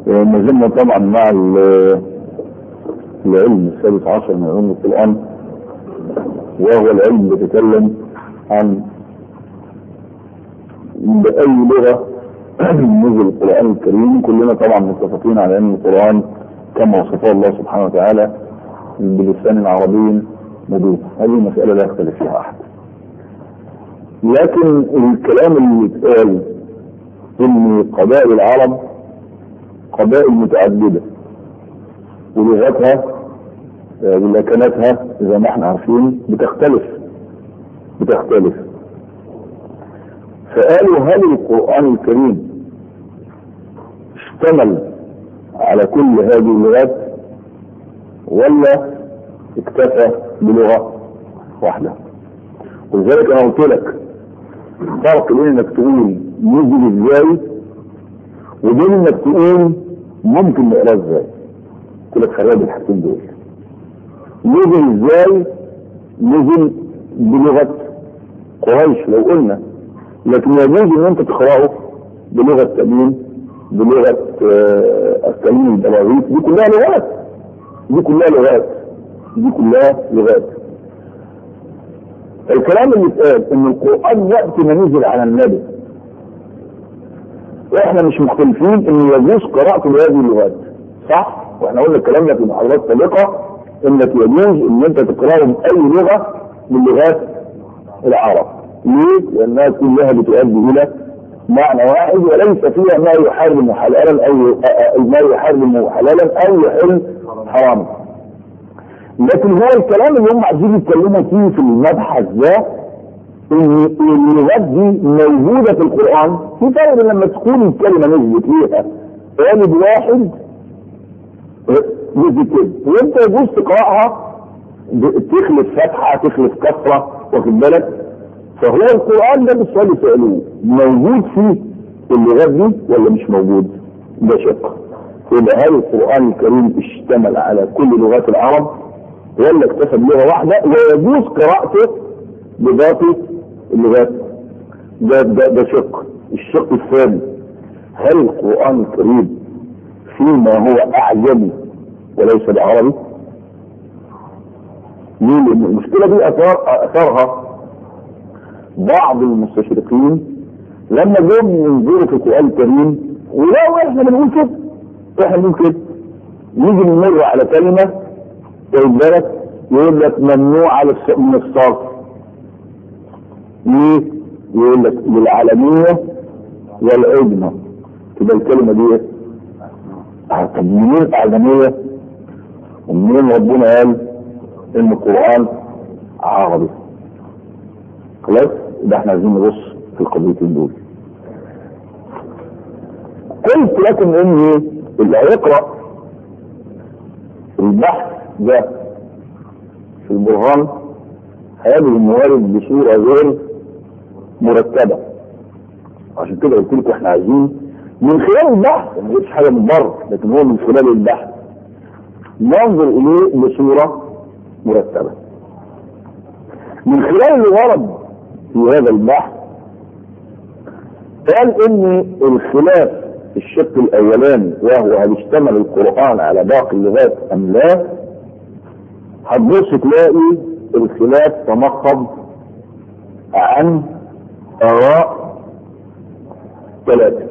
ما زلنا طبعا مع ال- العلم السادس عشر من علوم القرآن وهو العلم اللي يتكلم عن بأي لغة نزل القرآن الكريم كلنا طبعا متفقين على أن القرآن كما وصفه الله سبحانه وتعالى بلسان عربي مبين هذه مسألة لا يختلف فيها أحد لكن الكلام اللي اتقال ان قبائل العرب قبائل متعدده ولغتها آه، ولكناتها زي ما احنا عارفين بتختلف بتختلف فقالوا هل القرآن الكريم اشتمل على كل هذه اللغات ولا اكتفى بلغة واحدة ولذلك انا قلت لك فرق بين انك تقول نزل ازاي وبين انك تقول ممكن نقراه ازاي قلت لك خلينا بالحاجتين دول نزل ازاي نزل بلغة قريش لو قلنا لكن يجوز ان انت تقراه بلغة تأمين بلغة آه، التأمين البلاغيث دي كلها لغات دي كلها لغات دي كلها لغات الكلام اللي اتقال ان القرآن وقت ما نزل على النبي واحنا مش مختلفين ان يجوز قراءته بهذه اللغات صح؟ واحنا قلنا الكلام ده في محاضرات سابقة انك يجوز ان انت تقراه باي لغة من لغات العرب ليه؟ لانها كلها بتؤدي الى معنى واحد وليس فيها ما يحرم حلالا او ما يحرم حلالا او يحل حراما لكن هو الكلام اللي هم عايزين يتكلموا فيه في المبحث ده ان اللغات دي موجوده في القران في فرق بين لما تكون الكلمه نزلت فيها قالب واحد نزلت كده وانت يجوز تقراها ب- تخلف فتحه تخلف كسره واخد بالك فهو القران ده بالسؤال اللي سالوه موجود فيه اللغات دي ولا مش موجود؟ ده شق يبقى هل القران الكريم اشتمل على كل لغات العرب ولا اكتفى بلغه واحده ويجوز قراءته بباقي اللغات ده ده ده شق الشق الثاني هل القران الكريم فيما هو اعجمي وليس بعربي؟ ليه؟ لان المشكله دي اثار اثارها بعض المستشرقين لما جم ينظروا في القران الكريم ولو احنا بنقول كده احنا بنقول كده نيجي نمر على كلمه واخد بالك يقول لك ممنوع على الص- من الصرف ليه؟ يقول لك للعالمية والعجمة تبقى الكلمة دي ايه؟ آه، طب منين أعجمية؟ ومنين ربنا قال إن القرآن عربي؟ خلاص؟ يبقى احنا عايزين نبص في القضيتين دول. قلت لكم إن اللي هيقرأ البحث ده في البرهان هيجد الموارد بصورة غير مرتبة عشان كده قلت لكم احنا عايزين من خلال البحث ما جبتش حاجة من بره لكن هو من خلال البحث ننظر اليه بصورة مرتبة من خلال اللي ورد في هذا البحث قال ان الخلاف في الشق الاولاني وهو هل اشتمل القرآن على باقي اللغات ام لا هتبص تلاقي الخلاف تمخض عن اراء ثلاثة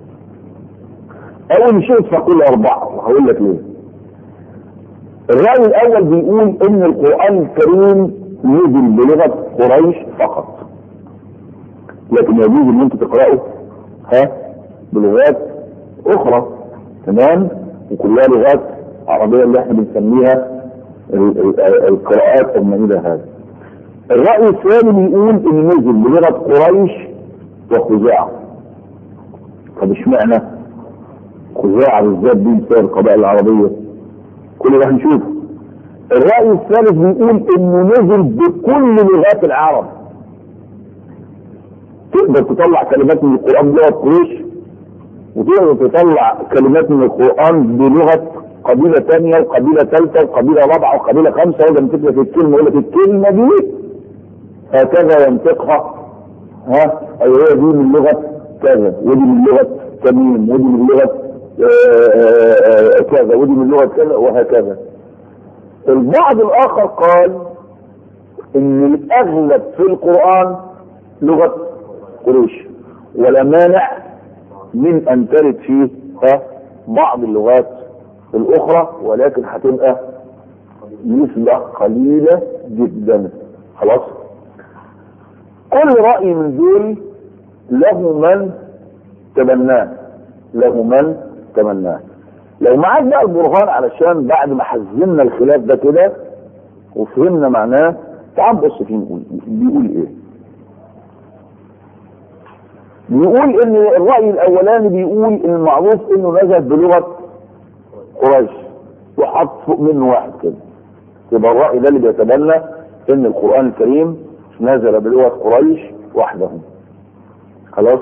اول شيء فقول اربعة وهقول لك ليه الرأي الاول بيقول ان القرآن الكريم نزل بلغة قريش فقط لكن يجوز ان انت تقرأه ها بلغات اخرى تمام وكلها لغات عربية اللي احنا بنسميها ال- ال- القراءات او ما الى هذا الرأي الثاني بيقول ان نزل بلغة قريش وخزاعة طب اشمعنى خزاعة بالذات دي بسبب القبائل العربية كل ده هنشوفه الرأي الثالث بيقول انه نزل بكل لغات العرب تقدر تطلع كلمات من القرآن بلغة قريش وتقدر تطلع كلمات من القرآن بلغة قبيلة تانية وقبيلة ثالثة وقبيلة رابعة وقبيلة خمسة وده تفرق في الكلمة يقول لك الكلمة دي هكذا ينطقها ها أي هي دي من لغة كذا ودي من لغة تميم ودي من لغة آه، كذا ودي من لغه كذا وهكذا البعض الاخر قال ان الاغلب في القران لغه قريش ولا مانع من ان ترد فيه ها، بعض اللغات الاخرى ولكن هتبقى نسبة قليلة جدا خلاص كل رأي من دول له من تبناه له من تبناه لو معاك بقى البرهان علشان بعد ما حزمنا الخلاف ده كده وفهمنا معناه تعال بص فيه نقول بيقول ايه بيقول ان الرأي الاولاني بيقول ان المعروف انه نزل بلغة قريش وحط فوق منه واحد كده يبقى الرأي ده اللي بيتبنى ان القرآن الكريم نزل بلغة قريش وحدهم خلاص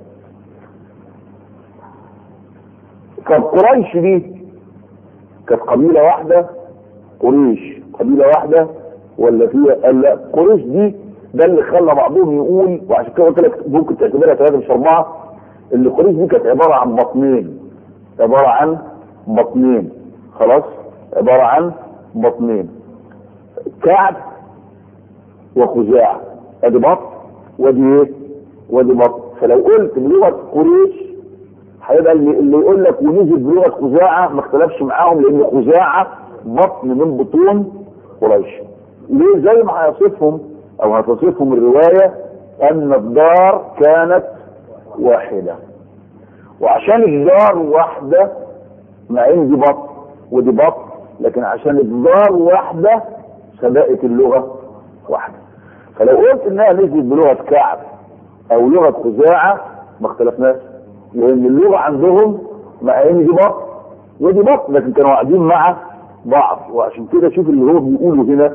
كانت قريش دي كانت قبيلة واحدة قريش قبيلة واحدة ولا فيها قال لا قريش دي ده اللي خلى بعضهم يقول وعشان كده قلت لك ممكن تعتبرها ثلاثة مش أربعة اللي قريش دي كانت عبارة عن بطنين عبارة عن بطنين خلاص عبارة عن بطنين كعب وخزاعة ادي بطن ودي ايه ودي بطن فلو قلت بلغة قريش هيبقى اللي, اللي يقول لك ونزل بلغة خزاعة ما اختلفش معاهم لان خزاعة بطن من بطون قريش ليه زي ما هيصفهم او هتصفهم الرواية ان الدار كانت واحدة وعشان الدار واحدة مع ان دي بطن ودي بطن لكن عشان الدار واحدة سبقت اللغة واحدة فلو قلت انها نزلت بلغة كعب او لغة خزاعة ما اختلفناش لان اللغة عندهم مع ان دي بطن ودي بطن لكن كانوا قاعدين مع بعض وعشان كده شوف اللي هو بيقوله هنا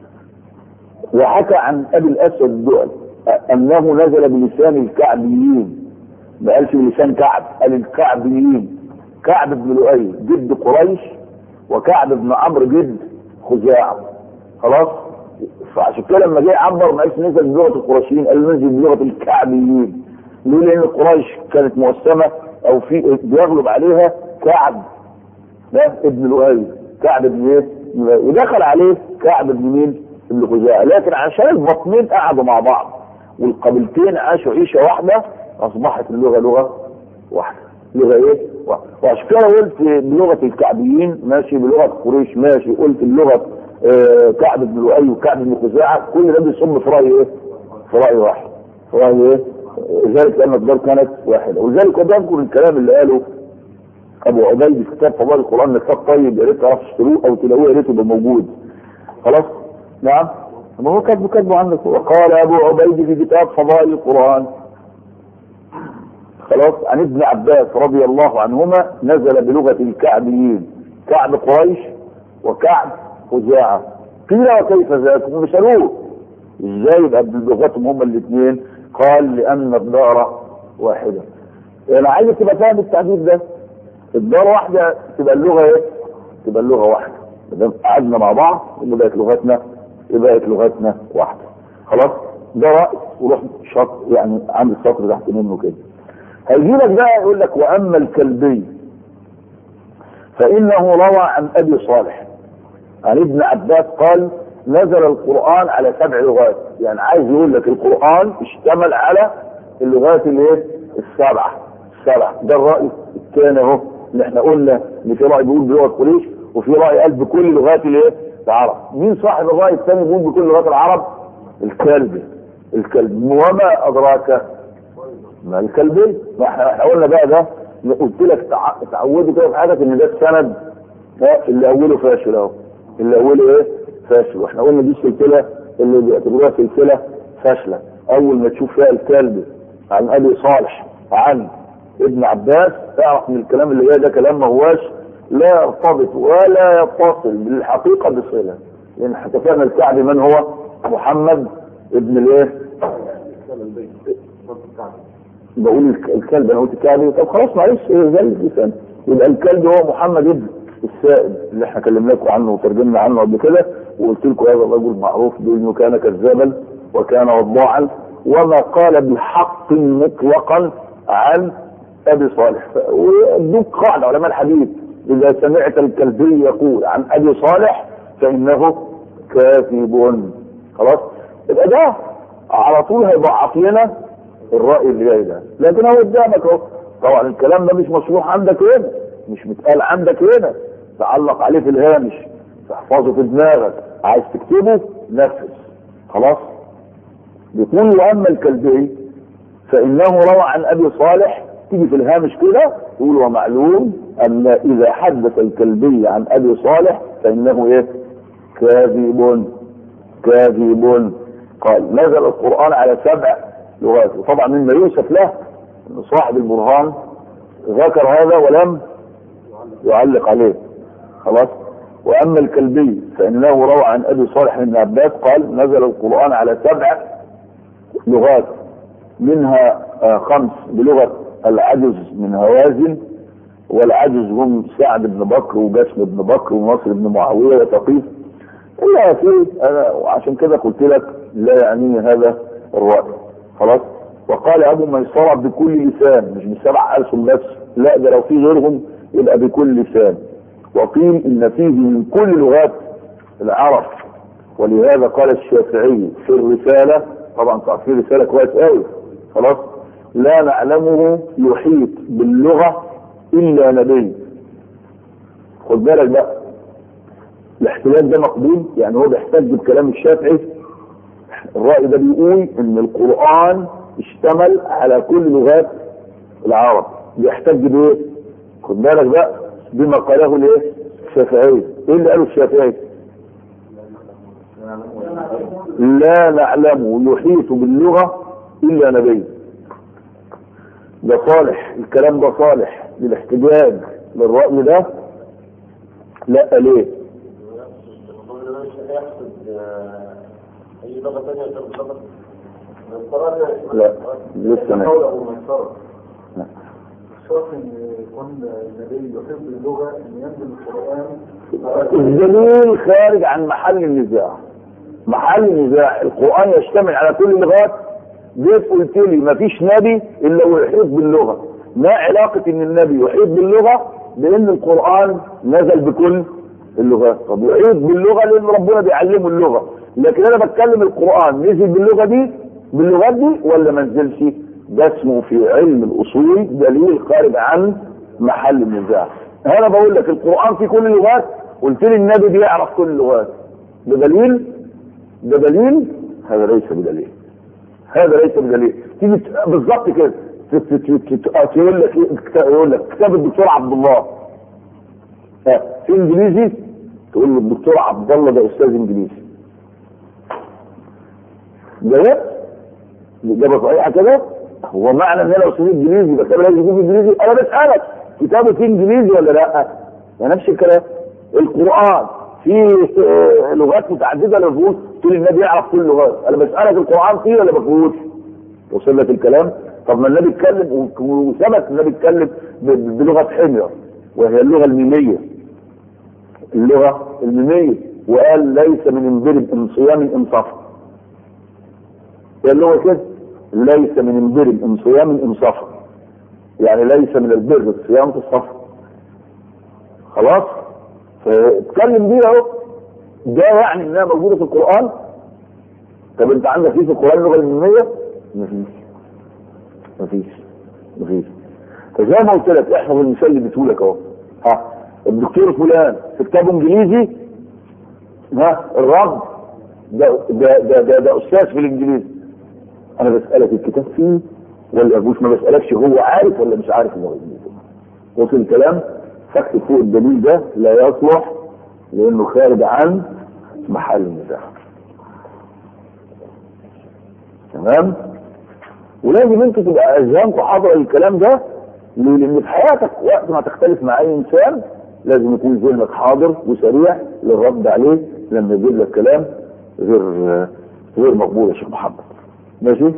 وحكى عن ابي الاسود الدؤل انه نزل بلسان الكعبيين ما قالش بلسان كعب قال الكعبيين كعب بن لؤي جد قريش وكعب بن عمرو جد خزاعة خلاص فعشان كده لما جه عبر ما قالش نزل بلغه القرشيين قال ننزل بلغه الكعبيين ليه لان قريش كانت مؤسمه او في بيغلب عليها كعب ده ابن لؤي كعب بن ايه؟ بن لؤي. ودخل عليه كعب بن مين؟ ابن خزاعه لكن عشان البطنين قعدوا مع بعض والقبيلتين عاشوا عيشه واحده اصبحت اللغه لغه واحده لغه ايه؟ واحده وعشان كده قلت بلغه الكعبيين ماشي بلغه قريش ماشي قلت اللغه آه كعب بن لؤي وكعب بن خزاعه كل ده بيصب في راي ايه؟ في راي واحد في راي ايه؟ ذلك لان الدار كانت واحده ولذلك هو بيذكر الكلام اللي قاله ابو عبيد في كتاب فضائل القران كتاب طيب يا ريت تعرفوا تشتروه او تلاقوه يا ريت يبقى موجود خلاص نعم ما هو كاتبه كاتبه عندك وقال ابو عبيد في كتاب فضائل القران خلاص عن ابن عباس رضي الله عنهما نزل بلغه الكعبيين كعب قريش وكعب خزاعه قيل وكيف ذاك هم سالوه ازاي يبقى بلغتهم هما الاثنين قال لان الدار واحده انا عايزك تبقى فاهم التعبير ده الدار واحده تبقى اللغه ايه؟ تبقى اللغه واحده ما قعدنا مع بعض يبقى بقت لغتنا يبقى بقت لغتنا واحده خلاص ده راي وروح شط يعني عامل سطر تحت منه كده هيجي لك بقى يقول لك واما الكلبي فانه روى عن ابي صالح عن ابن عباس قال نزل القرآن على سبع لغات يعني عايز يقول لك القرآن اشتمل على اللغات الايه السبعة السبعة ده الرأي الثاني اهو اللي احنا قلنا ان في رأي بيقول بلغة قريش وفي رأي قال بكل لغات الايه العرب مين صاحب الرأي الثاني بيقول بكل لغات العرب الكلب الكلب وما ادراك ما الكلبي ما احنا قلنا بقى ده قلت لك تعودوا كده في حياتك ان ده السند اللي اوله فاشل اهو اللي اوله ايه فاشل واحنا قلنا دي السلسله اللي بيعتبروها سلسله فاشله اول ما تشوف فيها الكلب عن ابي صالح عن ابن عباس اعرف من الكلام اللي جاي ده كلام ما هواش لا يرتبط ولا يتصل بالحقيقه بصله لان حكينا الكعب من هو محمد ابن الايه بقول الكلب انا قلت الكعبي طب خلاص معلش ايه زي اللسان يبقى الكلب هو محمد ابن السائب اللي احنا كلمناكم عنه وترجمنا عنه قبل كده وقلت لكم هذا الرجل معروف بانه كان كذابا وكان وضاعا وما قال بحق مطلقا عن ابي صالح وادوك قاعده علماء الحديث اذا سمعت الكلبي يقول عن ابي صالح فانه كاذب خلاص يبقى ده على طول هيضعف لنا الراي اللي جاي ده لكن هو قدامك اهو طبعا الكلام ده مش مشروح عندك هنا مش متقال عندك هنا تعلق عليه في الهامش تحفظه في دماغك عايز تكتبه نفذ خلاص بيقول واما الكلبي فانه روى عن ابي صالح تيجي في الهامش كده يقول ومعلوم ان اذا حدث الكلبي عن ابي صالح فانه ايه كاذب كاذب قال نزل القران على سبع لغات وطبعا مما يوسف له ان صاحب البرهان ذكر هذا ولم يعلق عليه خلاص واما الكلبي فانه روى عن ابي صالح بن عباس قال نزل القران على سبع لغات منها خمس بلغه العجز من هوازن والعجز هم سعد بن بكر وجسم بن بكر ونصر بن معاويه وثقيف الا في انا وعشان كده قلت لك لا يعنيني هذا الراي خلاص وقال ابو ميسره بكل لسان مش بسبع السن بس لا ده لو في غيرهم يبقى بكل لسان وقيل ان فيه من كل لغات العرب ولهذا قال الشافعي في الرساله طبعا تعرفين رساله كويس قوي خلاص لا نعلمه يحيط باللغه الا نبي خد بالك بقى الاحتلال ده مقبول يعني هو بيحتج بكلام الشافعي الرأي ده بيقول ان القرآن اشتمل على كل لغات العرب بيحتج بايه؟ خد بالك بقى بما قاله الايه؟ الشافعي ايه اللي قاله الشافعي؟ لا نعلمه يحيط باللغة الا نبي ده صالح الكلام ده صالح للاحتجاج للرأي ده لا ليه؟ اي لغه ثانيه غير اللغه لا لسه ما لا شرط ان يكون النبي يحب اللغه ان ينزل القران الدليل خارج عن محل النزاع محل النزاع القرآن يشتمل على كل اللغات جيت قلت لي مفيش نبي الا ويحيط باللغة ما علاقة ان النبي يحيط باللغة بان القرآن نزل بكل اللغات طب يحيط باللغة لان ربنا بيعلمه اللغة لكن انا بتكلم القرآن نزل باللغة دي باللغات دي ولا ما نزلش ده اسمه في علم الاصول دليل خارج عن محل النزاع انا بقول لك القرآن في كل اللغات قلت لي النبي بيعرف كل اللغات ده دليل ده دليل هذا ليس بدليل هذا ليس بدليل تيجي ت- بالظبط كده ت- ت- ت- ت- آه، يقول لك إيه؟ كتا- يقول لك كتاب الدكتور عبد الله آه، في انجليزي تقول له الدكتور عبد الله ده استاذ انجليزي جاوبت الاجابه صحيحه كده هو معنى ان انا استاذ انجليزي يبقى كتاب لازم يكون في انجليزي انا بسالك كتابه فيه انجليزي ولا لا؟ يعني نفس الكلام القران فيه آه، لغات متعدده للفظ تقول النبي يعرف كل اللغات انا بسالك القران فيه ولا ما فيهوش؟ وصل لك الكلام؟ طب ما النبي اتكلم و- وثبت النبي اتكلم ب- ب- بلغه حمير وهي اللغه الميميه اللغه الميميه وقال ليس من انبر من صيام ام صفر هي اللغه كده ليس من انبر ام صيام ام صفر يعني ليس من البر الصيام في الصفر خلاص فاتكلم بيها اهو ده يعني انها موجوده في القران طب انت عندك ايه في القران اللغه الميميه؟ مفيش مفيش مفيش فزي ما قلت لك احفظ المثال اللي اديته لك اهو ها الدكتور فلان في كتاب انجليزي ها الرب ده ده ده ده, ده استاذ في الانجليزي انا بسالك الكتاب فيه ولا ابوش ما بسالكش هو عارف ولا مش عارف اللغه الانجليزيه وصل الكلام فاكتب فوق الدليل ده لا يصلح لانه خارج عن محل النزاع تمام ولازم انتوا تبقى اذهانكم حاضره الكلام ده ليه؟ لان في حياتك وقت ما تختلف مع اي انسان لازم يكون ذهنك حاضر وسريع للرد عليه لما يجيب لك كلام غير غير مقبول يا شيخ محمد ماشي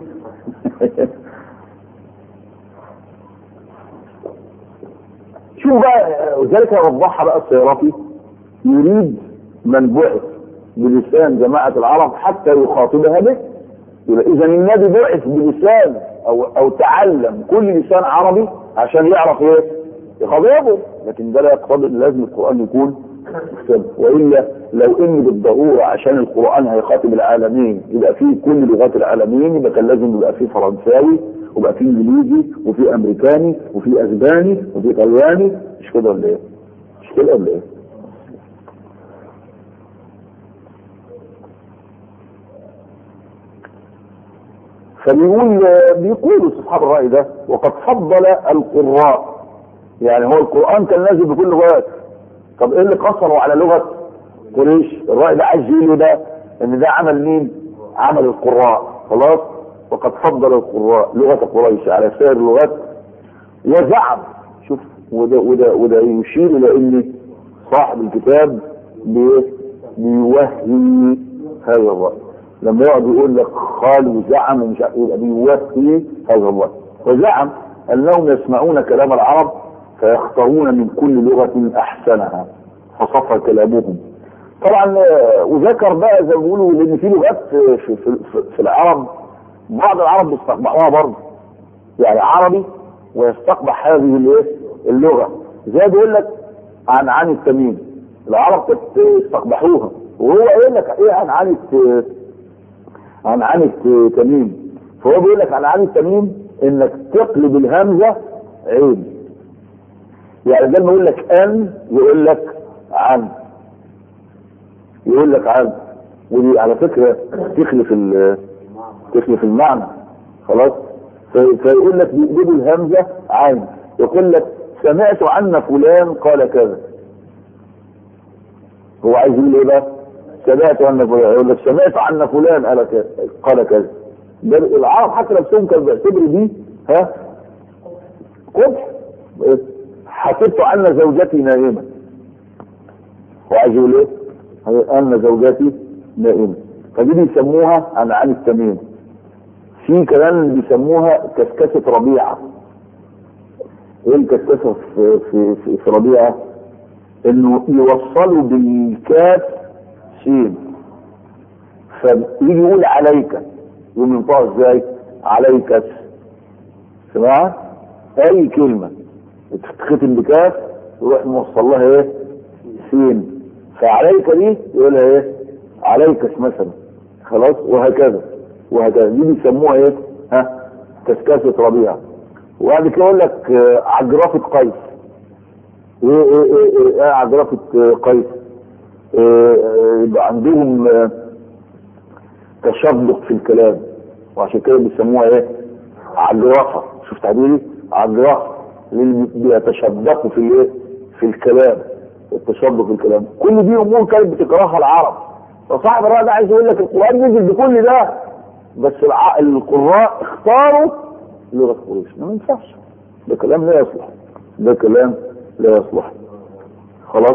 شوف بقى وذلك وضحها بقى السيرافي يريد من بعث بلسان جماعة العرب حتى يخاطبها به يبقى إذا النبي بعث بلسان أو أو تعلم كل لسان عربي عشان يعرف ايه يخاطبه لكن ده لا يقتضي ان لازم القران يكون مختلف والا لو ان بالضروره عشان القران هيخاطب العالمين يبقى فيه كل لغات العالمين يبقى كان لازم يبقى فيه فرنساوي ويبقى فيه انجليزي وفيه امريكاني وفيه اسباني وفيه طلياني مش كده ولا ايه؟ مش كده ولا ايه؟ فبيقول بيقولوا اصحاب الراي ده وقد فضل القراء يعني هو القران كان نازل بكل لغات طب ايه اللي قصروا على لغه قريش الراي ده عايز يقول ده ان ده عمل مين عمل القراء خلاص وقد فضل القراء لغه قريش على سائر اللغات وزعم شوف وده وده وده يشير الى ان صاحب الكتاب بي- بيوهي هذا الراي لما يقعد يقول لك قال وزعم ومش عارف إيه، يبقى بيوهي هذا الراي وزعم انهم يسمعون كلام العرب فيختارون من كل لغه احسنها فصفى كلامهم طبعا آه، وذكر بقى زي ما بيقولوا لان في لغات في, في, في, في العرب بعض العرب بيستقبحوها برضه يعني عربي ويستقبح هذه الايه اللغه زي بيقول لك عن عن التميم العرب كانت يستقبحوها وهو يقول لك ايه عن عن الت- عن عن التميم فهو بيقول لك عن عن التميم انك تقلب الهمزه عين يعني زي ما يقول لك ان يقول لك عن يقول لك عن ودي على فكره تخلف ال- تخلف المعنى خلاص في- فيقول لك بيقلبوا الهمزه عين يقول لك سمعت عن فلان قال كذا هو عايز يقول ايه بقى؟ سمعت عن فلان يقول لك سمعت عن فلان قال كذا قال كذا ده العرب حتى نفسهم كانوا بيعتبروا دي ها قبح حسبت ان زوجتي نائمه هو عايز يقول ايه؟ ان زوجتي نائمه فدي بيسموها عن عن التميم في كمان بيسموها كسكسة ربيعة ايه الكسكسة في, في, في, في ربيعة انه يوصلوا بالكاف سين فيجي يقول عليك يقوم ينطقها ازاي عليك سمعت اي كلمة تتختم بكاف يروح موصل لها ايه سين فعليك دي يقولها ايه عليك مثلا خلاص وهكذا وهكذا دي بيسموها ايه ها كسكاسة ربيع وبعد كده يقول لك آه، عجرفة قيس ايه ايه ايه ايه, إيه عجرفة آه، قيس آه، آه، يبقى عندهم آه، تشبق في الكلام وعشان كده بيسموها ايه عجرفة شوف تعبيري عجرفة اللي بيتشبقوا في الايه في الكلام التشبق في الكلام كل دي امور كانت بتكرهها العرب فصاحب الرأي ده عايز يقول لك القرآن نزل بكل ده بس الع... القراء اختاروا لغة قريش ما ينفعش ده كلام لا يصلح ده كلام لا يصلح خلاص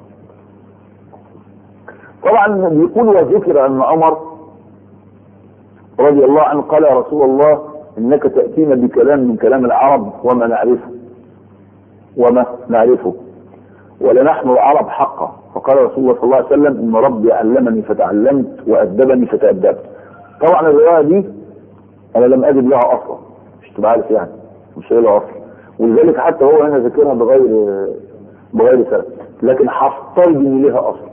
طبعا بيقول وذكر ان عمر رضي الله عنه قال يا رسول الله انك تأتينا بكلام من كلام العرب وما نعرفه وما نعرفه ولنحن العرب حقا فقال رسول الله صلى الله عليه وسلم ان ربي علمني فتعلمت وادبني فتادبت طبعا الروايه دي انا لم اجد لها اصلا مش تبقى عارف يعني مش لها اصل ولذلك حتى هو هنا ذاكرها بغير بغير سبب لكن هفترض ان لها اصل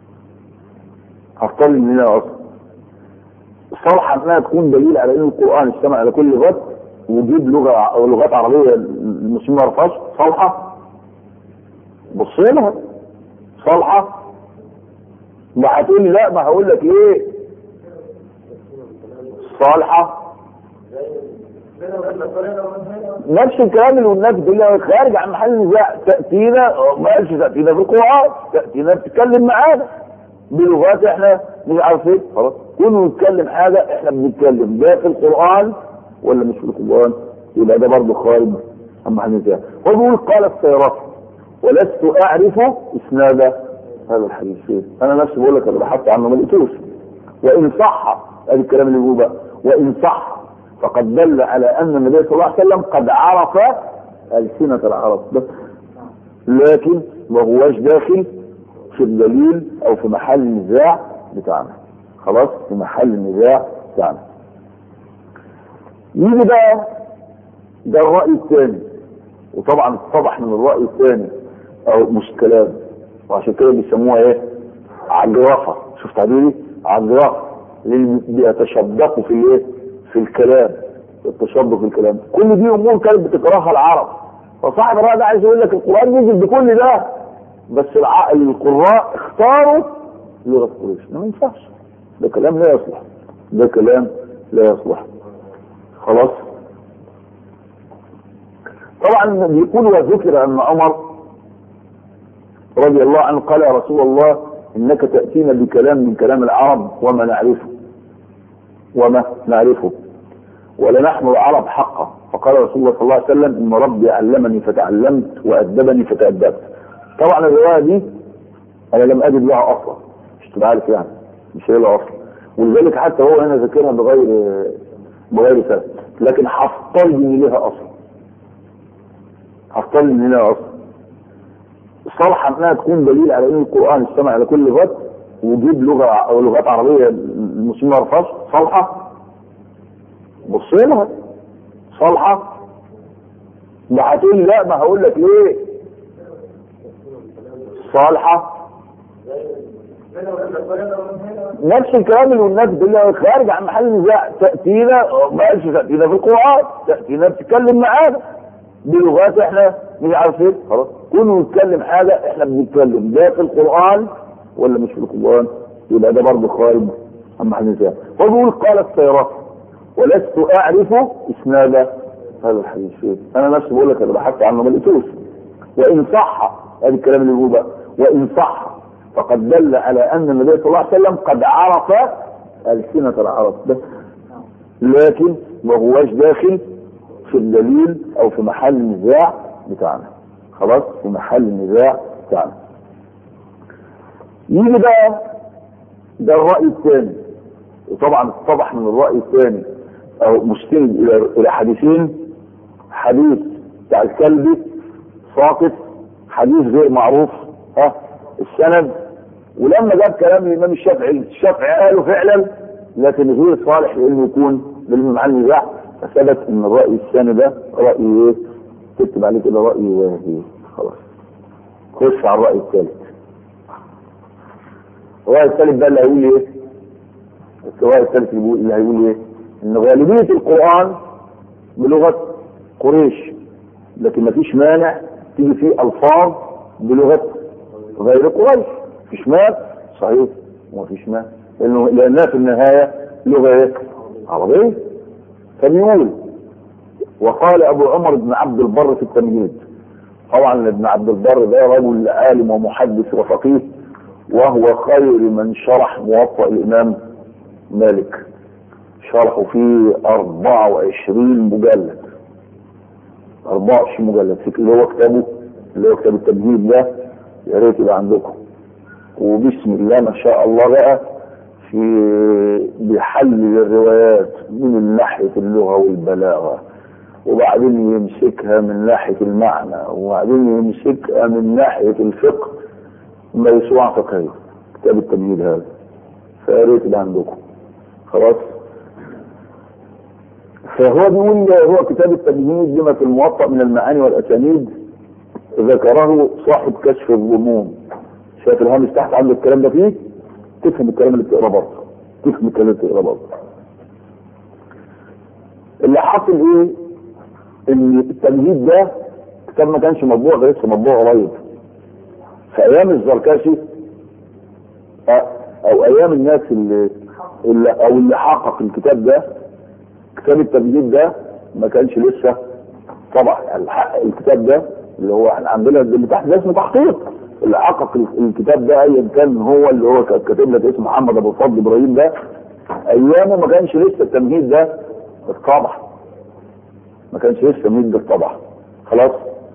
هفترض ان لها اصل صالحة انها تكون دليل على ان القران اشتمل على كل لغات وجيب لغه او لغات عربيه المسلمين ما يعرفهاش صالحه بص لها صالحه ما هتقول لي لا ما هقول لك ايه صالحه نفس الكلام اللي والناس اللي خارج عن محل النزاع تاتينا ما قالش تاتينا في القران تاتينا بتتكلم معانا بلغات احنا مش عارفين خلاص كل نتكلم حاجه احنا بنتكلم ده في القران ولا مش في القران يبقى ده برضه خارج عن محل النزاع هو بيقول قال السيرات ولست اعرف اسناد هذا الحديث انا نفسي بقول لك انا بحثت عنه ما لقيتوش وان صح ادي الكلام اللي بيقوله بقى وان صح فقد دل على ان النبي صلى الله عليه وسلم قد عرف السنه العرب بس لكن ما هواش داخل في الدليل او في محل النزاع بتاعنا خلاص في محل النزاع بتاعنا يجي بقى ده الراي الثاني وطبعا اتضح من الرأي الثاني او مش كلام وعشان كده بيسموها ايه عجرفة شفت تعبيري عجرفة اللي بيتشدقوا في الايه في الكلام التشدق في الكلام كل دي امور كانت بتكرهها العرب فصاحب الرأي ده عايز يقول لك القرآن نزل بكل ده بس الع... القراء اختاروا لغة قريش ما ينفعش ده كلام لا يصلح ده كلام لا يصلح خلاص طبعا بيقول وذكر ان عمر رضي الله عنه قال يا رسول الله انك تأتينا بكلام من كلام العرب وما نعرفه وما نعرفه ولنحن العرب حقا فقال رسول الله صلى الله عليه وسلم ان ربي علمني فتعلمت وادبني فتادبت طبعا الروايه دي انا لم اجد لها اصلا مش تبقى عارف يعني مش هي لها اصلا ولذلك حتى هو هنا ذاكرها بغير بغير سبب لكن هفترض ان لها اصلا هفترض ان لها اصلا صالحه انها تكون دليل على ان القران استمع على كل لغات وجيب لغه او لغات عربيه المسلمين ما يعرفهاش صالحه بص لها صالحه ده هتقول لي لا ما هقول لك ليه صالحه نفس الكلام اللي والناس بالله خارج عن محل النزاع تاتينا ما قالش تاتينا في القران تاتينا بتتكلم معانا بلغات احنا مش عارفين خلاص كونه يتكلم حاجه احنا بنتكلم ده في القران ولا مش في القران يبقى ده برضه خارج عن محل النزاع هو بيقول قال السيرات ولست اعرف اسناد هذا الحديث انا نفسي بقول لك انا بحثت عنه ما لقيتوش وان صح هذا الكلام اللي بيقوله بقى وان صح فقد دل على ان النبي صلى الله عليه وسلم قد عرف السنه العرب بس لكن ما هواش داخل في الدليل او في محل النزاع بتاعنا خلاص في محل النزاع بتاعنا يجي بقى ده الراي الثاني وطبعا اتضح من الراي الثاني او مستند الى الى حديثين حديث بتاع الكلبي ساقط حديث غير معروف ها السند ولما جاب كلام الامام الشافعي الشافعي قاله فعلا لكن غير صالح لانه يكون بالمعنى النزاع فثبت ان الراي الثاني ده راي ايه؟ تكتب عليه كده راي واهي خلاص خش على الراي الثالث الراي الثالث ده اللي هيقول ايه؟ الراي الثالث اللي, اللي هيقول ايه؟ ان غالبيه القران بلغه قريش لكن مفيش مانع تيجي فيه الفاظ بلغه غير قريش مفيش مانع صحيح ومفيش مانع لانه لانها في النهايه لغه ايه؟ عربيه فبيقول وقال ابو عمر بن عبد البر في التمهيد طبعا ابن عبد البر ده رجل عالم ومحدث وفقيه وهو خير من شرح موطأ الامام مالك شرحه فيه 24 مجلد 24 مجلد اللي هو كتابه اللي هو كتاب التمهيد ده يا ريت يبقى عندكم وبسم الله ما شاء الله بقى في بيحلل الروايات من ناحية اللغة والبلاغة وبعدين يمسكها من ناحية المعنى وبعدين يمسكها من ناحية الفقه موسوعة فقهية كتاب التمهيد هذا فيا ريت يبقى عندكم خلاص فهو بيقول هو كتاب التمهيد لما في الموطأ من المعاني والأسانيد ذكره صاحب كشف الظنون شايف الهامش تحت عندك الكلام ده فيه تفهم الكلام اللي بتقراه برضه تفهم الكلام اللي بتقراه برضه اللي حاصل ايه ان التمهيد ده كتاب ما كانش مطبوع ده لسه مطبوع قريب في ايام الزركشي او ايام الناس اللي, اللي او اللي حقق الكتاب ده كتاب التمهيد ده ما كانش لسه طبعا الكتاب ده اللي هو احنا عندنا اللي تحت ده اسمه تحقيق اللي حقق الكتاب ده ايا كان هو اللي هو كاتب لك اسمه محمد ابو الفضل ابراهيم ده ايامه ما كانش لسه التمهيد ده اتطبع ما كانش لسه التمهيد ده اتطبع خلاص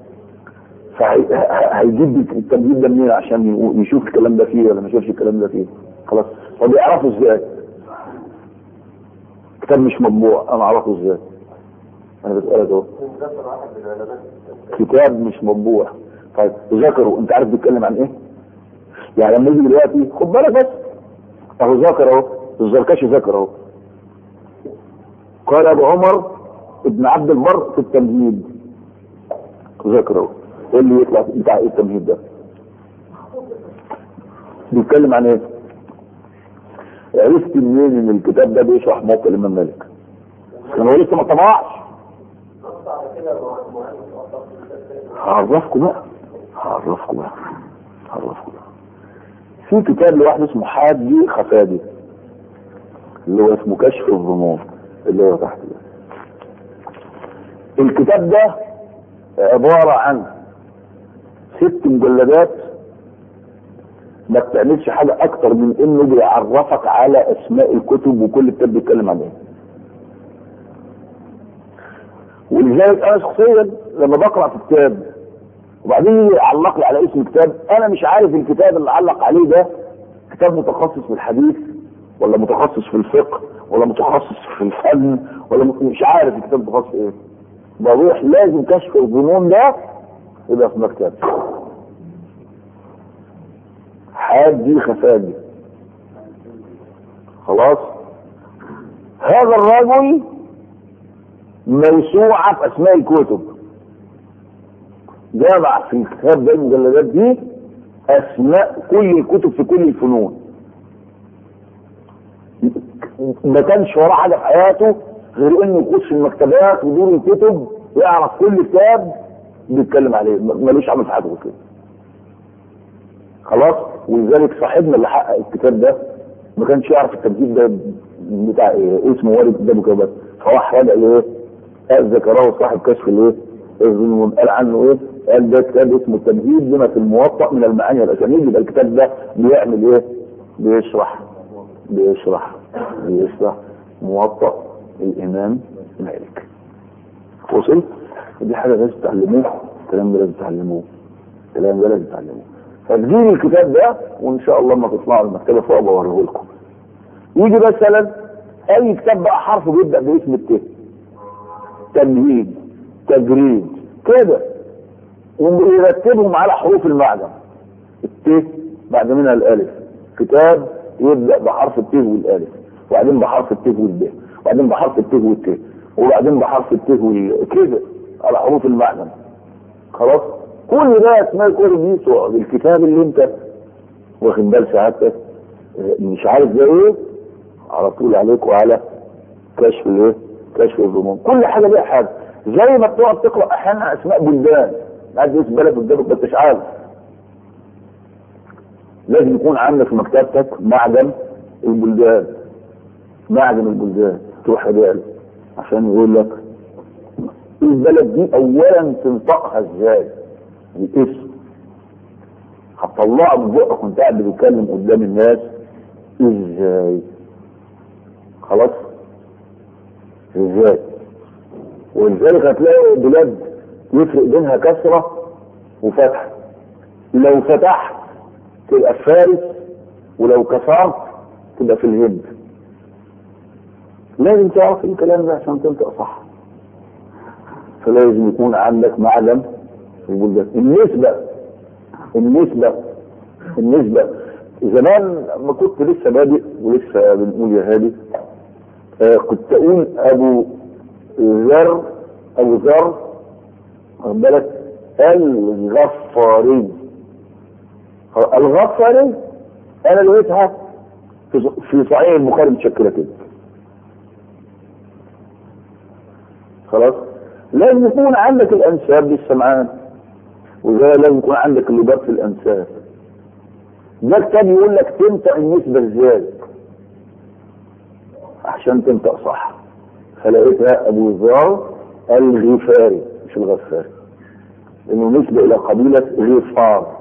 فهيجيب التمهيد ده منين عشان يشوف الكلام ده فيه ولا ما يشوفش الكلام ده فيه خلاص طب يعرفوا ازاي كتاب مش مطبوع انا اعرفه ازاي انا بسألك اهو كتاب مش مطبوع طيب ذكروا انت عارف بيتكلم عن ايه يعني لما يجي دلوقتي خد بالك بس اهو ذكر اهو الزركشي ذكر اهو قال ابو عمر ابن عبد البر في التمهيد ذاكره ايه اللي يطلع بتاع ايه التمهيد ده بيتكلم عن ايه عرفت منين ان الكتاب ده بيشرح موقع الامام مالك كان هو لسه ما طبعش هعرفكم بقى هعرفكم بقى هعرفكم بقى في كتاب لواحد اسمه حاجي خفاجي اللي هو اسمه كشف الظنون اللي هو تحت ده الكتاب ده عبارة عن ست مجلدات ما بتعملش حاجة أكتر من إنه بيعرفك على أسماء الكتب وكل كتاب بيتكلم عن إيه. ولذلك أنا شخصيا لما بقرأ في كتاب وبعدين يعلق لي على اسم كتاب أنا مش عارف الكتاب اللي علق عليه ده كتاب متخصص في الحديث ولا متخصص في الفقه ولا متخصص في الفن ولا مش عارف الكتاب متخصص في ايه بروح لازم كشف الظنون ده يبقى في مكتب حاجي خفاجي خلاص هذا الرجل موسوعة في أسماء الكتب جمع في الكتاب ده المجلدات دي أسماء كل الكتب في كل الفنون ما كانش وراه حاجة في حياته غير انه يخش المكتبات ودور الكتب يعرف كل كتاب بيتكلم عليه ملوش عمل في حياته غير كده خلاص ولذلك صاحبنا اللي حقق الكتاب ده ما كانش يعرف الترتيب ده بتاع ايه اسمه وارد قدامه كده بس فراح راجع لايه قال ذكره صاحب كشف الايه الظنون قال عنه ايه قال ده كتاب اسمه التمهيد لما في الموطأ من المعاني والاسانيد يبقى الكتاب ده بيعمل ايه بيشرح بيشرح بيشرح موطأ الامام مالك وصل دي حاجه لازم تتعلموه الكلام ده لازم تتعلموه الكلام ده لازم تتعلموه فتجيب الكتاب ده وان شاء الله ما تطلعوا المكتبه فوق بوريه لكم يجي مثلا اي كتاب بقى حرف بيبدا باسم الت تمهيد تجريد كده ويرتبهم على حروف المعجم الت بعد منها الالف كتاب يبدا بحرف الت والالف وبعدين بحرف الت والب وبعدين بحرف الت والت وبعدين بحرف الت وال كده على حروف المعجم خلاص كل ده اسمها كل دي صور الكتاب اللي انت واخد بال سعادتك مش عارف ده ايه على طول عليك وعلى كشف الايه كشف الظنون كل حاجه ليها حاجه زي ما بتقعد تقرا احيانا اسماء بلدان قاعد اسم بلد قدامك ما انتش عارف لازم يكون عندك في مكتبتك معدن البلدان معدن البلدان تروح هداله عشان يقول لك البلد دي اولا تنطقها ازاي الاسم هتطلعه من بقك وانت قاعد بتتكلم قدام الناس ازاي خلاص ازاي ولذلك هتلاقي بلاد يفرق بينها كسرة وفتح لو فتحت تبقى في فارس ولو كسرت تبقى في الهند لازم تعرف الكلام ده عشان تنطق صح فلازم يكون عندك معلم في البلدان النسبة النسبة النسبة زمان ما كنت لسه بادئ ولسه بنقول يا هادي آه كنت اقول ابو ذر ابو ذر واخد بالك الغفاري الغفاري انا لقيتها في في صحيح البخاري متشكله كده خلاص لازم يكون عندك الانساب للسمعان وزي لازم يكون عندك اللباب في الانساب ده كتاب يقول لك تنطق النسبة ازاي عشان تنطق صح فلقيتها ابو ذر الغفاري مش الغفاري انه نسبة الى قبيلة غفار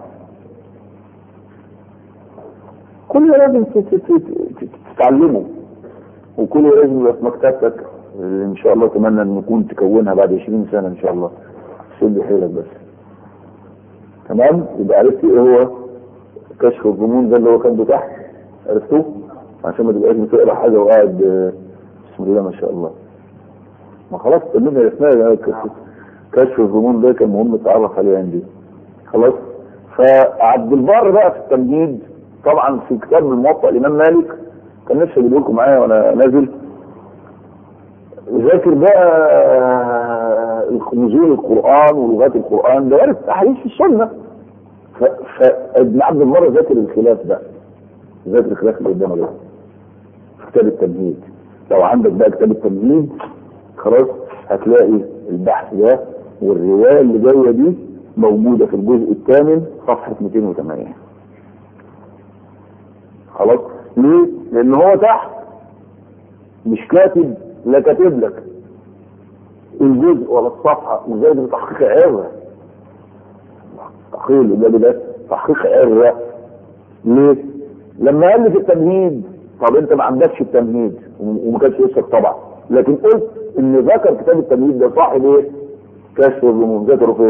كل ده لازم تتعلمه وكل ده لازم يبقى في مكتبتك اللي ان شاء الله اتمنى ان نكون تكونها بعد 20 سنة ان شاء الله شد حيلك بس تمام يبقى عرفت ايه هو كشف الظنون ده اللي هو كان تحت عرفتوه عشان ما تبقاش بتقرا حاجه وقاعد بسم الله ما شاء الله ما خلاص كلنا عرفناه كشف الظنون ده كان مهم تعرف عليه عندي خلاص فعبد البر بقى في التمجيد طبعا في كتاب الموطأ الامام مالك كان نفسي اجيب لكم معايا وانا نازل ذاكر بقى نزول القرآن ولغات القرآن ده وارد أحاديث في السنة ف- فابن عبد البر ذاكر الخلاف ده ذاكر الخلاف اللي قدامه ده في كتاب التمهيد لو عندك بقى كتاب التمهيد خلاص هتلاقي البحث ده والرواية اللي جاية دي موجودة في الجزء الثامن صفحة 280 خلاص ليه؟ لأن هو تحت مش كاتب لا كاتب لك الجزء ولا الصفحة وزي ده تحقيق عرة تحقيق الإجابة ده تحقيق عرة ليه؟ لما ألف التمهيد طب أنت ما عندكش التمهيد وما كانش لسه طبعا لكن قلت إن ذكر كتاب التمهيد ده صاحب إيه؟ كشف الظنون ذكره فين؟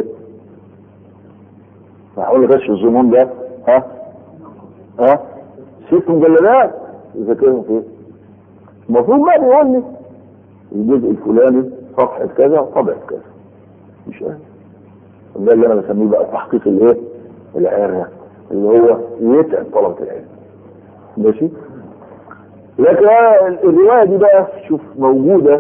معقول كشف الظنون ده ها؟ ها؟ ست مجلدات ذاكرهم فين؟ المفروض بقى بيقول لي الجزء الفلاني صفحة كذا وطبعة كذا مش عارف ده اللي انا بسميه بقى تحقيق الايه؟ العرة اللي هو يتعب طلبة العلم ماشي؟ لكن الرواية دي بقى شوف موجودة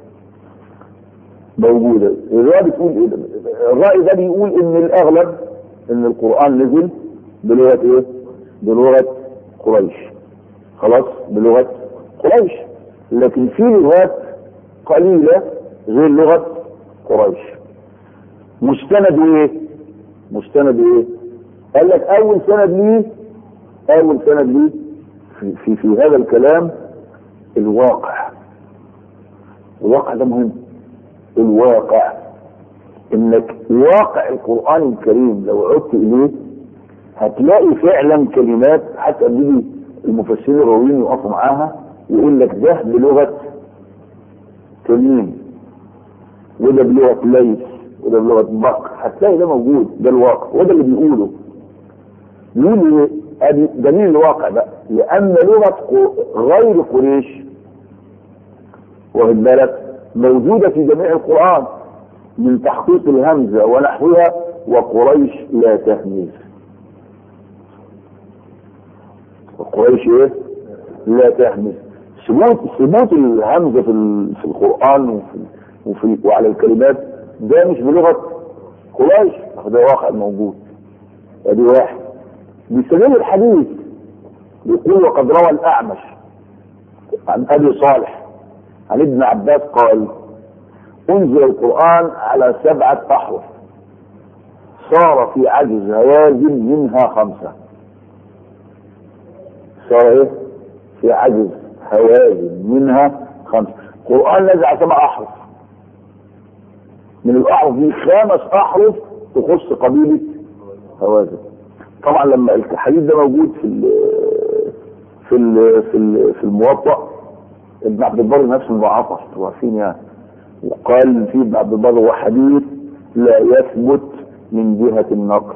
موجودة الرواية بتقول ايه؟ الرأي ده بيقول ان الاغلب ان القرآن نزل بلغة ايه؟ بلغة قريش خلاص بلغة قريش لكن في لغات قليلة غير لغة قريش مستند ايه مستند ايه قال لك اول سند ليه اول سند ليه في, في, في هذا الكلام الواقع الواقع ده مهم الواقع انك واقع القرآن الكريم لو عدت اليه هتلاقي فعلا كلمات حتى بيجي المفسرين الراويين يقفوا معاها يقول لك ده بلغة تميم وده بلغة ليث وده بلغة بكر هتلاقي ده موجود ده الواقع وده اللي بيقوله بيقول ايه؟ ادي دليل الواقع بقى لان لغة ق- غير قريش واخد بالك موجودة في جميع القرآن من تحقيق الهمزة ونحوها وقريش لا تهميز وقريش ايه؟ لا تهمز ثبوت ثبوت الهمزه في ال- في القران وفي وفي وعلى الكلمات ده مش بلغه قريش ده واقع موجود ادي واحد بيستدل الحديث بيقول وقد روى الاعمش عن ابي صالح عن ابن عباس قال انزل القران على سبعه احرف صار في عجز هوازن منها خمسه صار ايه في عجز هوازن منها خمسة القرآن نزل على سبع أحرف من الأحرف دي خمس أحرف تخص قبيلة هوازن طبعا لما الحديث ده موجود في ال في ال في ال في الموطأ ابن عبد البر نفسه مضاعفة انتوا عارفين يعني وقال في ابن عبد البر هو حديث لا يثبت من جهة النقل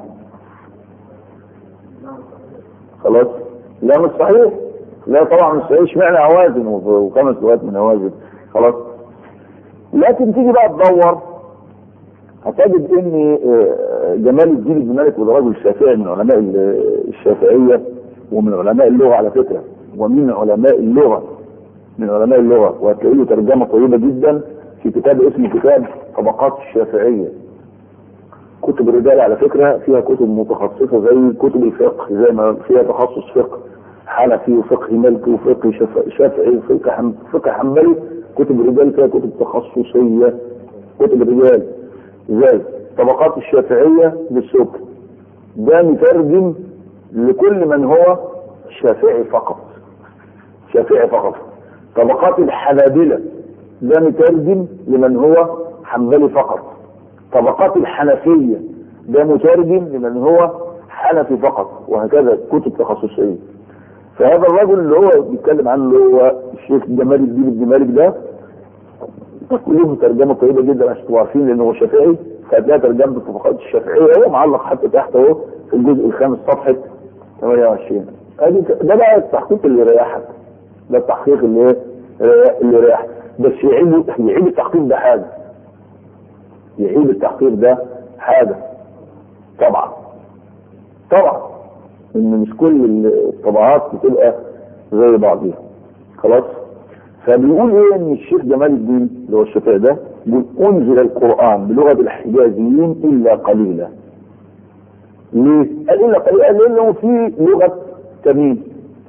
خلاص لا مش صحيح لا طبعا مش صحيح اشمعنى هوازن وف- وخمس لغات من هوازن خلاص لكن تيجي بقى تدور هتجد ان آه، جمال الدين بن مالك وده رجل شافعي من علماء ال- الشافعيه ومن علماء اللغه على فكره ومن علماء اللغه من علماء اللغه وهتلاقي له ترجمه طيبه جدا في كتاب اسمه كتاب طبقات الشافعيه كتب الرجال على فكرة فيها كتب متخصصة زي كتب الفقه زي ما فيها تخصص فقه حنفي وفقه مالكي وفقه شف- شافعي وفقه حم... فقه حنبلي كتب الرجال فيها كتب تخصصية كتب الرجال زي طبقات الشافعية بالسكر ده مترجم لكل من هو شافعي فقط شافعي فقط طبقات الحنابلة ده مترجم لمن هو حنبلي فقط طبقات الحنفية ده مترجم لمن هو حنفي فقط وهكذا كتب تخصصية فهذا الرجل اللي هو بيتكلم عنه اللي هو الشيخ جمال الدين بن مالك ده له ترجمة طيبة جدا عشان تبقوا عارفين لأنه هو شافعي فهتلاقي ترجمة الطبقات الشافعية هو معلق حتى تحت اهو في الجزء الخامس صفحة 28 ادي ده بقى التحقيق اللي يريحك ده التحقيق اللي ايه اللي يريحك بس يعيد يعيد التحقيق ده حاجة يعيد التحقيق ده حاجة طبعا طبعا ان مش كل الطبعات بتبقى زي بعضيها خلاص فبيقول ايه ان الشيخ جمال الدين اللي هو الشافعي ده يقول انزل القران بلغه الحجازيين الا قليلا ليه؟ قال الا قليلا قال لانه في لغه تميم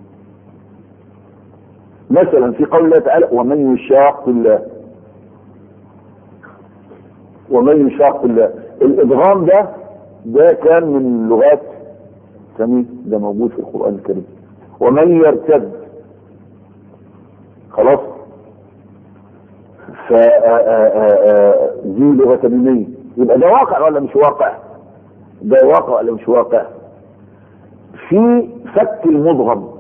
مثلا في قول الله تعالى ومن يشاق الله ومن يشاق الله الادغام ده ده كان من لغات تميم ده موجود في القران الكريم ومن يرتد خلاص ف دي لغه تميميه يبقى ده واقع ولا مش واقع؟ ده واقع ولا مش واقع؟ في فك المدغم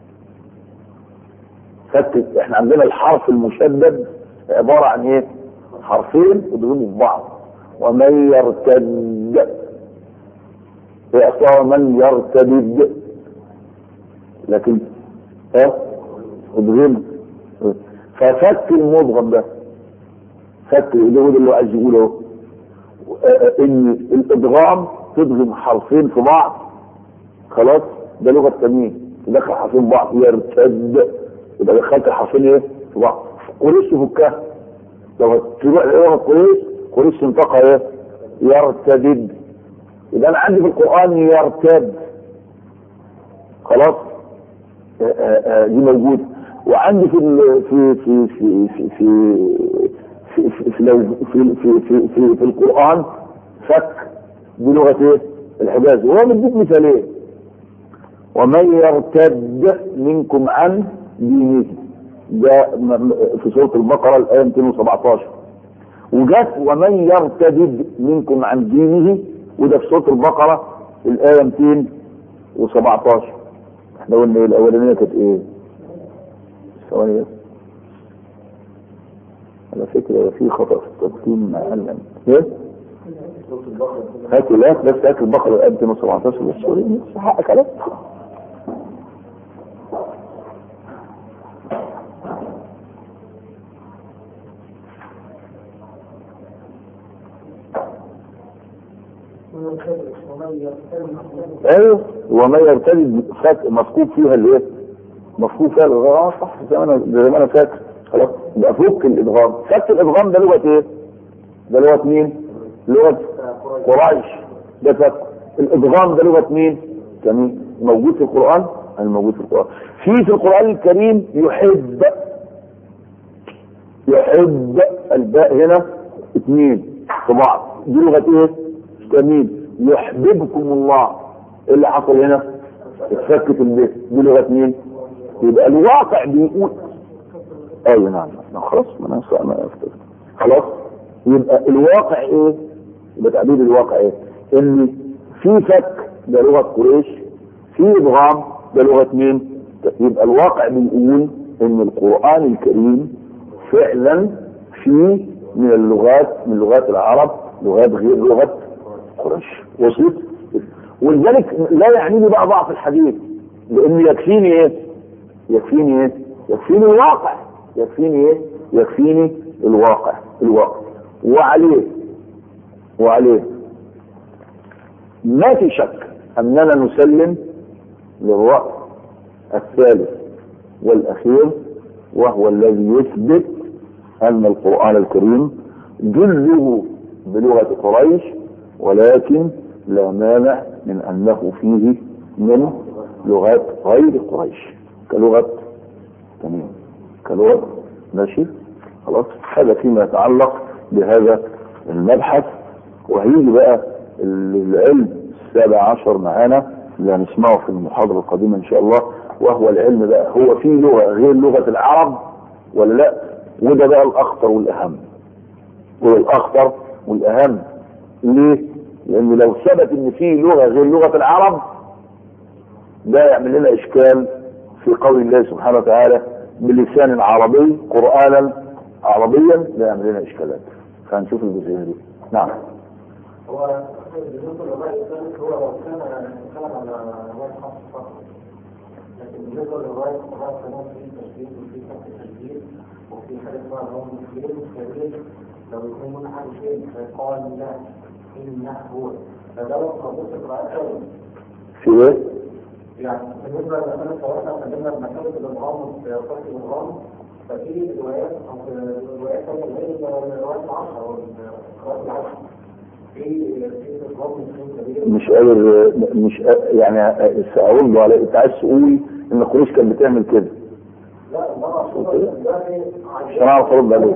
فك احنا عندنا الحرف المشدد عباره عن ايه؟ حرفين يضربوا في بعض ومن يرتد هي اصلها من يرتد لكن ها اضغم ففك المضغم ده فك ده هو ده اللي عايز يقوله ان الادغام تضغم حرفين في بعض خلاص ده لغه تميم تدخل حرفين في بعض يرتد يبقى دخلت الحرفين ايه في بعض قريش تفكها لو تروح لغه قريش قريش تنطقها ايه يرتدد يبقى انا عندي في القران يرتد خلاص آآ آآ دي موجوده وعندي في ال في في في في في في في لو في في في في, في القرآن فك بلغة ايه؟ الحجاز وهو مديك مثالين ومن يرتد منكم عن دينه ده في سورة البقرة الآية 217 وجت ومن يرتد منكم عن دينه وده في سورة البقرة الآية 217 احنا قلنا ايه الأولانية كانت ايه؟ ثواني بس على فكرة في خطأ في التقسيم معلم ايه؟ هات الاخ بس هات البقرة الآية 217 بس سوري حقك عليك ايوه وما يرتد مفقود فيها الايه؟ مفهوم فيها الادغام صح زي ما انا زي ما انا فاكر خلاص يبقى فك الادغام فك الادغام ده لغه ايه؟ ده لغه مين؟ لغه قريش ده فك الادغام ده لغه مين؟ جميل موجود في القران الموجود في القران في في القران الكريم يحب يحب الباء هنا اثنين في بعض دي لغه ايه؟ جميل يحببكم الله ايه اللي حصل هنا؟ اتفكت البيت دي لغه مين؟ يبقى الواقع بيقول ايوه نعم نعم خلاص ما انا ما خلاص يبقى الواقع ايه يبقى تعبير الواقع ايه ان في فك ده لغه قريش في ادغام ده لغه مين يبقى الواقع بيقول ان القران الكريم فعلا في من اللغات من لغات العرب لغات غير لغه قريش وصلت ولذلك لا يعنيني بقى ضعف الحديث لان يكفيني ايه يكفيني ايه يكفيني الواقع يكفيني ايه يكفيني الواقع الواقع وعليه وعليه ما في شك اننا نسلم للرأي الثالث والاخير وهو الذي يثبت ان القرآن الكريم جله بلغة قريش ولكن لا مانع من انه فيه من لغات غير قريش كلغة تمام كلغة ماشي خلاص هذا فيما يتعلق بهذا المبحث وهيجي بقى العلم السابع عشر معانا اللي هنسمعه في المحاضرة القادمة ان شاء الله وهو العلم بقى هو في لغة غير لغة العرب ولا لا وده بقى الاخطر والاهم هو الاخطر والاهم ليه لان لو ثبت ان في لغة غير لغة العرب ده يعمل لنا اشكال في قول الله سبحانه وتعالى بلسان عربي قرآنا عربيا لا يعمل لنا اشكالات فهنشوف الجزئيه دي نعم هو بالنسبه للرأي الثالث هو لو كان كان على رواية خاصة فقط لكن بالنسبه للرواية الرواية كمان في تشديد وفي فتح تشديد وفي حاجة اسمها اللي هو مسلم كبير لو يكون منحل شيء فيقال لا إنه هو فده وقت مربوط بالرواية الأول في ايه؟ يعني بالنسبه لمساله لو احنا اتكلمنا بمساله الادغام وصفه الادغام ففي روايات او روايات ثانيه اللي هي روايات العشره او الروايات العشره في في ادغام من كبير مش قادر مش قادر يعني سأقول له على انت عايز تقول ان قريش كانت بتعمل كده لا المرة الصورة دلوقتي عشان اعرف ارد عليك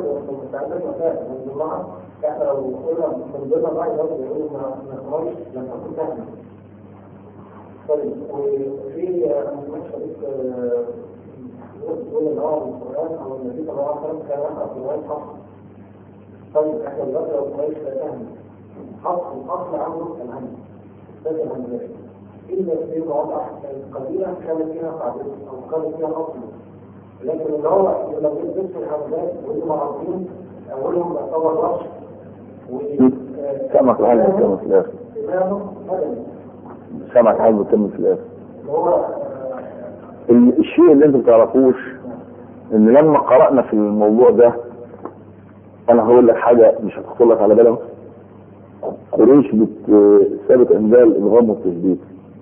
احنا لو قلنا من ضمن الرأي ده بيقولوا ان قريش لم تكن تهمة طيب وفي مشهد بتقول ان هو من القرآن او النبي صلى الله عليه وسلم كان يقرأ في رواية حفص طيب احنا دلوقتي لو قريش لا تهمة حفص الاصل عنه الهم ده الهمزات إلا في وضع القبيلة كانت فيها قاعدة أو كانت فيها أصل لكن اللي هو لما بيدرس الحملات وانتم عارفين اولهم يعتبر رش سمك الحال بتكمل في الاخر سمك الحال بتكمل في الاخر هو ال- الشيء اللي انتم تعرفوش ان لما قرأنا في الموضوع ده انا هقول لك حاجة مش هتخطر لك على بالك قريش بت- ثابت عندها الادغام والتثبيت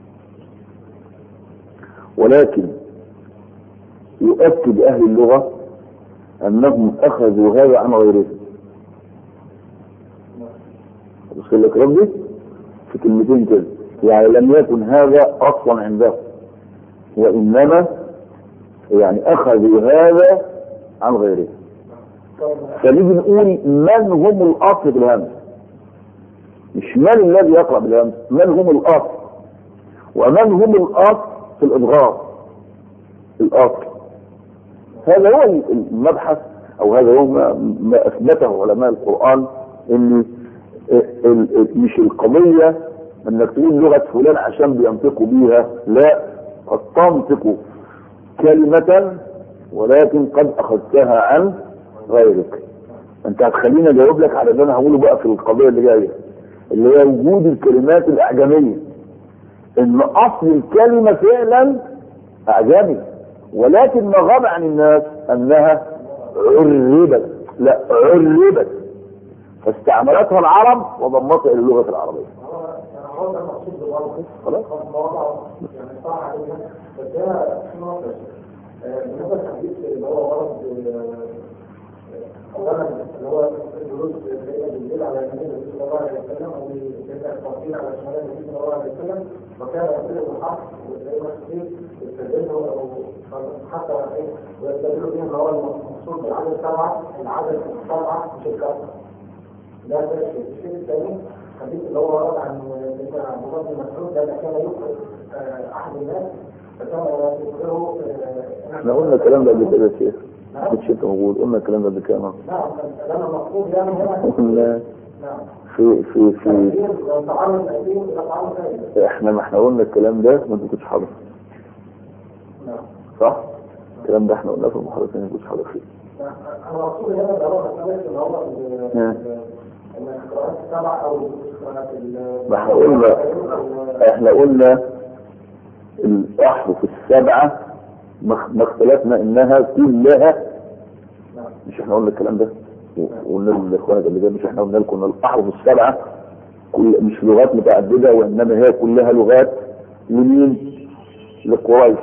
ولكن يؤكد اهل اللغة انهم اخذوا هذا عن غيرهم وصل لك ربي في كلمتين كده يعني لم يكن هذا اصلا عندهم وانما يعني اخذوا هذا عن غيرهم فنيجي نقول من هم الاصل في الهمز مش من الذي يقرا بالهمز من هم الاصل ومن هم الاصل في الادغام الاصل هذا هو المبحث او هذا هو ما, ما اثبته علماء القران ان ال- ال- مش القضيه انك تقول لغه فلان عشان بينطقوا بيها لا قد تنطق كلمه ولكن قد اخذتها عن غيرك انت هتخليني اجاوب لك على اللي انا هقوله بقى في القضيه اللي جايه اللي هي وجود الكلمات الاعجميه ان اصل الكلمه فعلا اعجمي ولكن ما غاب عن الناس انها عربت لا عربت فاستعملتها العرب وضمتها الى اللغه العربيه هو ده المقصود بالوضع خلاص الموضع يعني صح علينا بس ده في نقطة آه، بالنسبة للحديث اللي هو ورد آه، أولا اللي هو الجلوس الليلة بالليل على يمين النبي صلى الله عليه وسلم أو بيبقى التوفيق على شمال النبي صلى الله عليه وسلم وكان يقول الحق وزي ما كتير يستدله أو حتى إيه ويستدل به اللي هو المقصود بالعدد سبعة العدد سبعة مش الكسر ده ده الشيء الشيء الثاني الحديث اللي هو ورد عن سيدنا عبد الله بن مسعود ده كان يقرأ آه، أحد الناس فكان يقرأه آه، احنا قلنا الكلام ده قبل كده يا شيخ ما كنتش انت موجود قلنا الكلام ده قبل كده نعم كان المقصود يعني هنا قلنا نعم في في في تغيير تعرض الأدين إلى تعرض ثاني احنا ما احنا قلنا الكلام ده ما انت كنتش حاضر نعم صح؟ الكلام ده احنا قلناه في المحاضرتين ما كنتش حاضر فيه أنا مقصود هنا اللي هو مسألة اللي هو ال- نعم. إن القراءات السبع أو القراءات ال- ما احنا قلنا احنا قلنا الاحرف السبعة ما ما اختلفنا انها كلها نعم. مش احنا قلنا الكلام ده وقلنا لاخوانك قبل كده مش احنا قلنا لكم ان الاحرف السبعة كل مش لغات متعددة وانما هي كلها لغات لمين؟ لقريش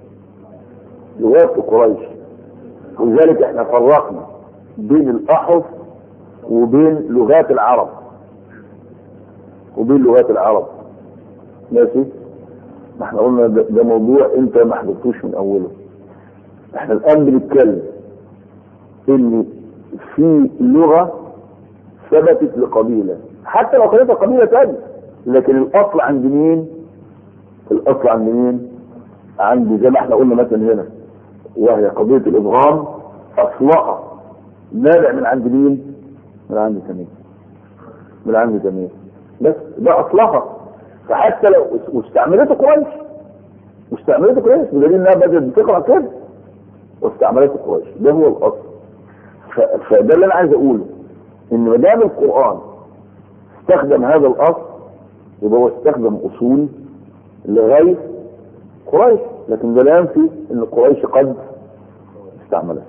لغات لقريش ولذلك احنا فرقنا بين الاحرف وبين لغات العرب وبين لغات العرب ماشي ما احنا قلنا ده, ده موضوع انت ما حضرتوش من اوله احنا الان بنتكلم ان في لغة ثبتت لقبيلة حتى لو كانت قبيلة تانية لكن الاصل عند مين الاصل عند مين عند زي ما احنا قلنا مثلا هنا وهي قضية الادغام اصلها نابع من عند مين من عند تميم من عند تميم بس ده اصلها فحتى لو واستعملته قريش واستعملته قريش بدليل انها بدات بتقرا كده واستعملته قريش ده هو الاصل ف- فده اللي انا عايز اقوله ان ما دام القران استخدم هذا الاصل يبقى هو استخدم اصول لغير قريش لكن ده لا ينفي ان قريش قد استعملها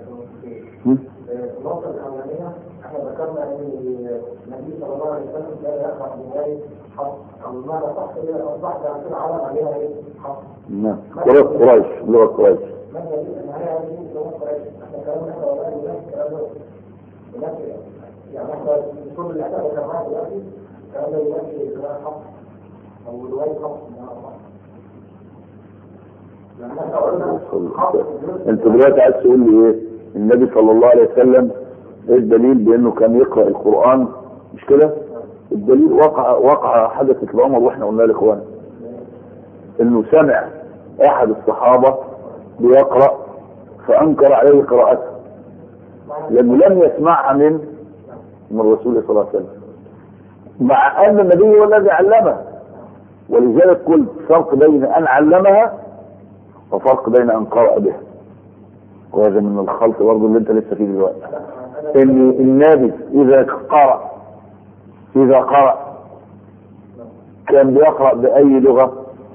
هم؟ النقطة الأولانية احنا ذكرنا ان النبي صلى الله عليه وسلم كان يقرأ بداية حفص أو ماذا صح إلى أصبح بعد كده علم عليها إيه حفص نعم لغة قريش لغة قريش ما دليل ان هي هذه لغه قريش احنا كلامنا احنا ولا الناس كلامنا ينفي يعني احنا الكتب اللي احنا ذكرناها دلوقتي كلامنا ينفي روايه حق او روايه حق يعني احنا قلنا حق انت دلوقتي عايز تقول لي ايه النبي صلى الله عليه وسلم ايه الدليل بانه كان يقرا القران مش كده الدليل وقع وقع حدثت لعمر واحنا قلنا لاخوان انه سمع احد الصحابه بيقرا فانكر عليه قراءته لانه لم يسمعها من من الرسول صلى الله عليه وسلم مع ان النبي هو الذي علمه ولذلك قلت فرق بين ان علمها وفرق بين ان قرأ بها وهذا من الخلط برضه اللي انت لسه فيه دلوقتي ان النبي اذا قرأ اذا قرأ كان بيقرأ بأي لغة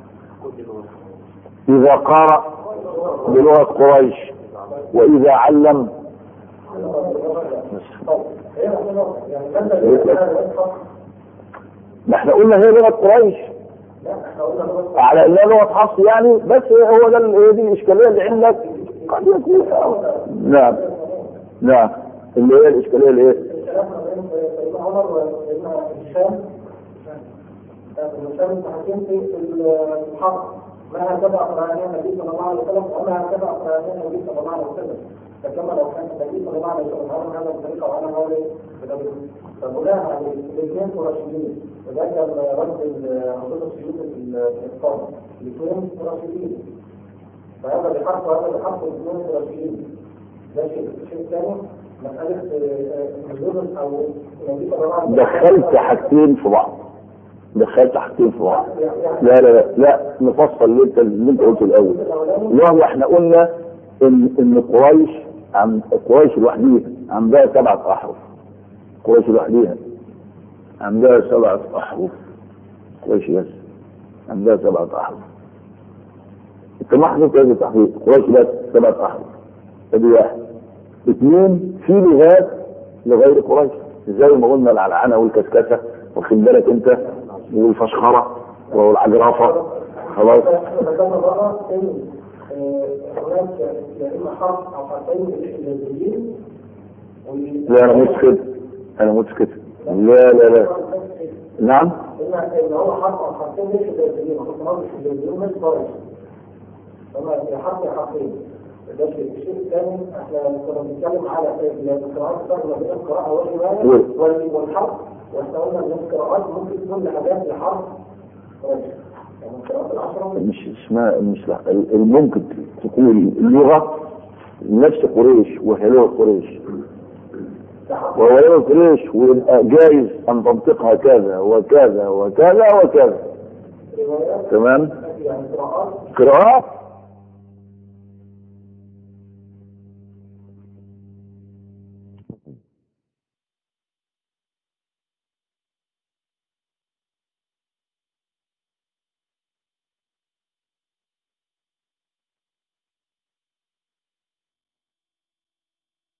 اذا قرأ بلغة قريش واذا علم هي يعني كان ما احنا قلنا هي لغة قريش لا احنا قلنا لغه على انها لغة حفص يعني بس هو ده ال- هي دي الاشكالية اللي عندك قد يكون نعم نعم اللي هي الاشكالية اللي هي الكلام بين سيدنا عمر وسيدنا هشام هشام بن حكيم في الحرب ما هكذا أقرأني النبي صلى الله عليه وسلم وما هكذا أقرأني النبي صلى الله عليه وسلم فكما لو كان النبي صلى الله عليه وسلم هذا هذا الطريقة وأنا هذا فبناء على الاثنين راشدين وذلك رد عقود السيوف في الإسلام الاثنين راشدين فهذا بحق وهذا بحق الاثنين راشدين ده شيء الشيء الثاني مسألة نزول أو النبي صلى الله عليه وسلم دخلت حاجتين في بعض دخلت حاجتين في بعض لا لا لا لا نفصل اللي انت اللي انت قلته الاول وهو احنا قلنا ان ان قريش عن قريش لوحديها عندها سبعة احرف قريش لوحديها عندها سبعة احرف قريش بس عندها سبعة احرف انت ما حضرتك هذه التحقيق قريش بس سبعة احرف ادي واحد اثنين في لغات لغير قريش زي ما قلنا العلعنه والكسكسه واخد بالك انت والفشخره والعجرفه خلاص احنا ذكرنا بقى ان آه، هناك يا اما حرف او حرفين الانجليزيين لا انا مش كده انا مش كده لا لا لا نعم ان ان هو حرف او حرفين مش الانجليزيين كنت ناقص الانجليزيين مش قريش هما يا حرف يا حرفين ده شيء الشيء الثاني احنا كنا بنتكلم على القراءات الفرق بين القراءه والروايه وال- والحرف واحنا قلنا ان القراءات ممكن تكون لحاجات لحرف قريش يعني القراءات العشره مش اسمها مش لا الممكن تكون اللغه نفس قريش وهي لغه قريش لحرف وهو لغه قريش ويبقى جايز ان تنطقها كذا وكذا وكذا وكذا روايات تمام يعني قراءات قراءات